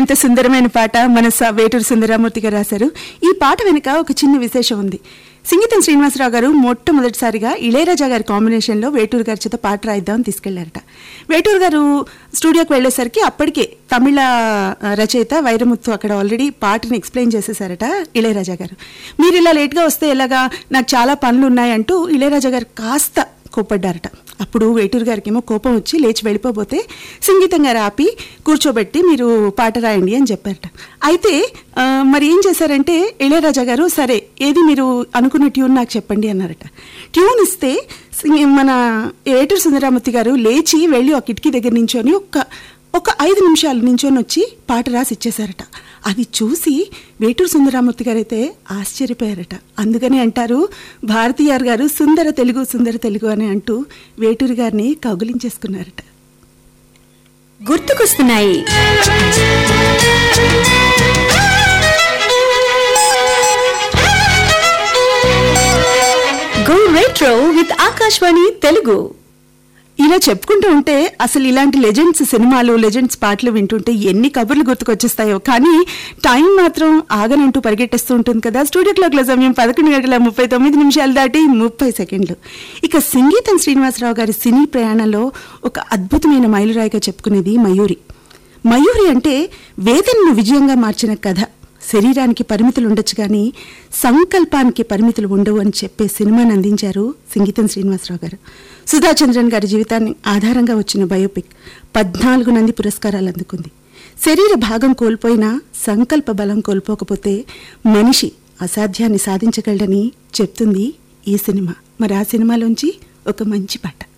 ఎంత సుందరమైన పాట మన స- వేటూరు సుందరామూర్తి గారు రాశారు ఈ పాట వెనుక ఒక చిన్న విశేషం ఉంది సింగీతం శ్రీనివాసరావు గారు మొట్టమొదటిసారిగా ఇళయరాజా గారి కాంబినేషన్లో వేటూరు గారి చేత పాట రాయిద్దామని తీసుకెళ్లారట వేటూరు గారు స్టూడియోకి వెళ్ళేసరికి అప్పటికే తమిళ ఆ, రచయిత వైరముత్తు అక్కడ ఆల్రెడీ పాటని ఎక్స్ప్లెయిన్ చేసేసారట ఇళయరాజా గారు మీరు ఇలా లేట్గా వస్తే ఎలాగా నాకు చాలా పనులు ఉన్నాయంటూ ఇళయరాజా గారు కాస్త కోపడ్డారట అప్పుడు వేటూరు గారికి ఏమో కోపం వచ్చి లేచి వెళ్ళిపోతే సంగీతం గారు ఆపి కూర్చోబెట్టి మీరు పాట రాయండి అని చెప్పారట అయితే ఆ, మరి ఏం చేశారంటే ఇళయరాజా గారు సరే ఏది మీరు అనుకున్న ట్యూన్ నాకు చెప్పండి అన్నారట ట్యూన్ ఇస్తే సింగ- మన వేటూరు సుందరామూర్తి గారు లేచి వెళ్ళి ఒక కిటికీ దగ్గర నించొని ఒక ఒక ఐదు నిమిషాలు నించొని వచ్చి పాట రాసి ఇచ్చేశారట అది చూసి వేటూరు సుందరామూర్తి గారు అయితే ఆశ్చర్యపోయారట అందుకని అంటారు భారతీయార్ గారు సుందర తెలుగు సుందర తెలుగు అని అంటూ వేటూరు గారిని కౌగులించేసుకున్నారట గుర్తుకొస్తున్నాయి go retro with Akashvani Telugu ఇలా చెప్పుకుంటూ ఉంటే అసలు ఇలాంటి లెజెండ్స్ సినిమాలు లెజెండ్స్ పాటలు వింటుంటే ఎన్ని కబుర్లు గుర్తుకొచ్చేస్తాయో కానీ టైం మాత్రం ఆగనంటూ పరిగెట్టేస్తూ ఉంటుంది కదా స్టూడియో క్లాక్ల సమయం పదకొండు గంటల ముప్పై తొమ్మిది నిమిషాలు దాటి ముప్పై సెకండ్లు ఇక సంగీతం శ్రీనివాసరావు గారి సినీ ప్రయాణంలో ఒక అద్భుతమైన మైలురాయిగా చెప్పుకునేది మయూరి మయూరి అంటే వేదనను విజయంగా మార్చిన కథ శరీరానికి పరిమితులు ఉండొచ్చు కానీ సంకల్పానికి పరిమితులు ఉండవు అని చెప్పే సినిమాని అందించారు సంగీతం శ్రీనివాసరావు గారు సుధాచంద్రన్ గారి జీవితాన్ని ఆధారంగా వచ్చిన బయోపిక్ పద్నాలుగు నంది పురస్కారాలు అందుకుంది శరీర భాగం కోల్పోయినా సంకల్ప బలం కోల్పోకపోతే మనిషి అసాధ్యాన్ని సాధించగలడని చెప్తుంది ఈ సినిమా మరి ఆ సినిమాలోంచి ఒక మంచి పాట